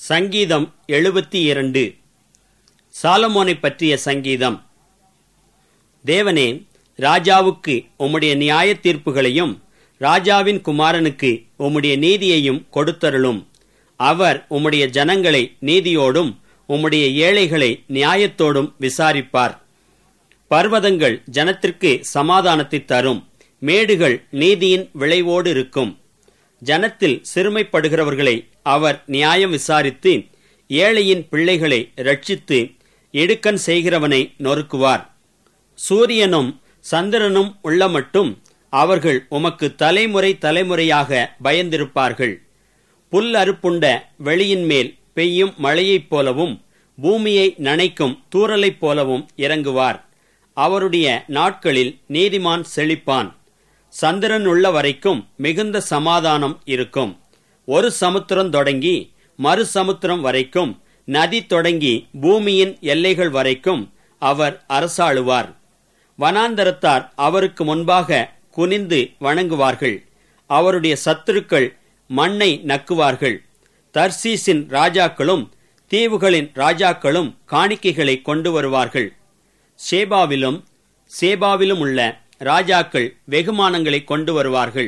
சங்கீதம் எழுபத்தி இரண்டு சாலமோனை பற்றிய சங்கீதம் தேவனே ராஜாவுக்கு உம்முடைய நியாய தீர்ப்புகளையும் ராஜாவின் குமாரனுக்கு உம்முடைய நீதியையும் கொடுத்தருளும் அவர் உம்முடைய ஜனங்களை நீதியோடும் உம்முடைய ஏழைகளை நியாயத்தோடும் விசாரிப்பார் பர்வதங்கள் ஜனத்திற்கு சமாதானத்தை தரும் மேடுகள் நீதியின் விளைவோடு இருக்கும் ஜனத்தில் சிறுமைப்படுகிறவர்களை அவர் நியாயம் விசாரித்து ஏழையின் பிள்ளைகளை ரட்சித்து இடுக்கண் செய்கிறவனை நொறுக்குவார் சூரியனும் சந்திரனும் உள்ள மட்டும் அவர்கள் உமக்கு தலைமுறை தலைமுறையாக பயந்திருப்பார்கள் புல் அறுப்புண்ட வெளியின் மேல் பெய்யும் மழையைப் போலவும் பூமியை நனைக்கும் தூறலைப் போலவும் இறங்குவார் அவருடைய நாட்களில் நீதிமான் செழிப்பான் சந்திரன் உள்ள வரைக்கும் மிகுந்த சமாதானம் இருக்கும் ஒரு சமுத்திரம் தொடங்கி மறு சமுத்திரம் வரைக்கும் நதி தொடங்கி பூமியின் எல்லைகள் வரைக்கும் அவர் அரசாளுவார் வனாந்தரத்தார் அவருக்கு முன்பாக குனிந்து வணங்குவார்கள் அவருடைய சத்துருக்கள் மண்ணை நக்குவார்கள் தர்சீசின் ராஜாக்களும் தீவுகளின் ராஜாக்களும் காணிக்கைகளை கொண்டு வருவார்கள் சேபாவிலும் சேபாவிலும் உள்ள ராஜாக்கள் வெகுமானங்களை கொண்டு வருவார்கள்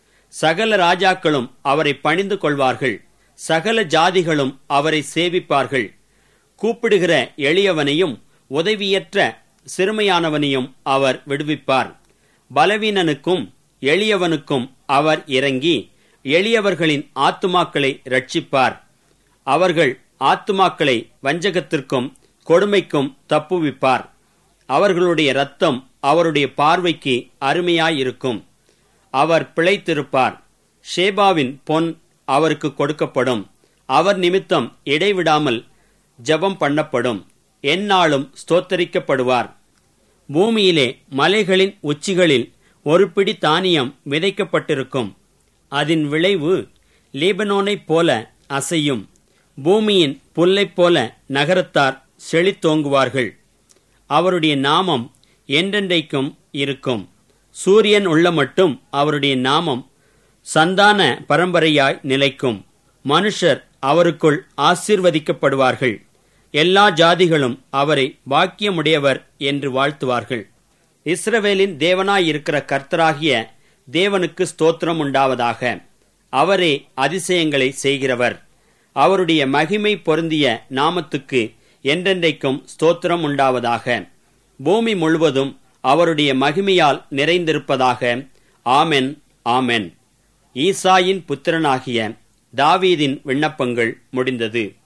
சகல ராஜாக்களும் அவரை பணிந்து கொள்வார்கள் சகல ஜாதிகளும் அவரை சேவிப்பார்கள் கூப்பிடுகிற எளியவனையும் உதவியற்ற சிறுமையானவனையும் அவர் விடுவிப்பார் பலவீனனுக்கும் எளியவனுக்கும் அவர் இறங்கி எளியவர்களின் ஆத்துமாக்களை ரட்சிப்பார் அவர்கள் ஆத்துமாக்களை வஞ்சகத்திற்கும் கொடுமைக்கும் தப்புவிப்பார் அவர்களுடைய இரத்தம் அவருடைய பார்வைக்கு அருமையாயிருக்கும் அவர் பிழைத்திருப்பார் ஷேபாவின் பொன் அவருக்கு கொடுக்கப்படும் அவர் நிமித்தம் இடைவிடாமல் ஜபம் பண்ணப்படும் எந்நாளும் ஸ்தோத்தரிக்கப்படுவார் பூமியிலே மலைகளின் உச்சிகளில் ஒரு பிடி தானியம் விதைக்கப்பட்டிருக்கும் அதன் விளைவு லீபனோனைப் போல அசையும் பூமியின் புல்லைப் போல நகரத்தார் செழித்தோங்குவார்கள் அவருடைய நாமம் என்றென்றைக்கும் இருக்கும் சூரியன் உள்ள மட்டும் அவருடைய நாமம் சந்தான பரம்பரையாய் நிலைக்கும் மனுஷர் அவருக்குள் ஆசீர்வதிக்கப்படுவார்கள் எல்லா ஜாதிகளும் அவரை பாக்கியமுடையவர் என்று வாழ்த்துவார்கள் இஸ்ரவேலின் தேவனாயிருக்கிற கர்த்தராகிய தேவனுக்கு ஸ்தோத்திரம் உண்டாவதாக அவரே அதிசயங்களை செய்கிறவர் அவருடைய மகிமை பொருந்திய நாமத்துக்கு என்றென்றைக்கும் ஸ்தோத்திரம் உண்டாவதாக பூமி முழுவதும் அவருடைய மகிமையால் நிறைந்திருப்பதாக ஆமென் ஆமென் ஈசாயின் புத்திரனாகிய தாவீதின் விண்ணப்பங்கள் முடிந்தது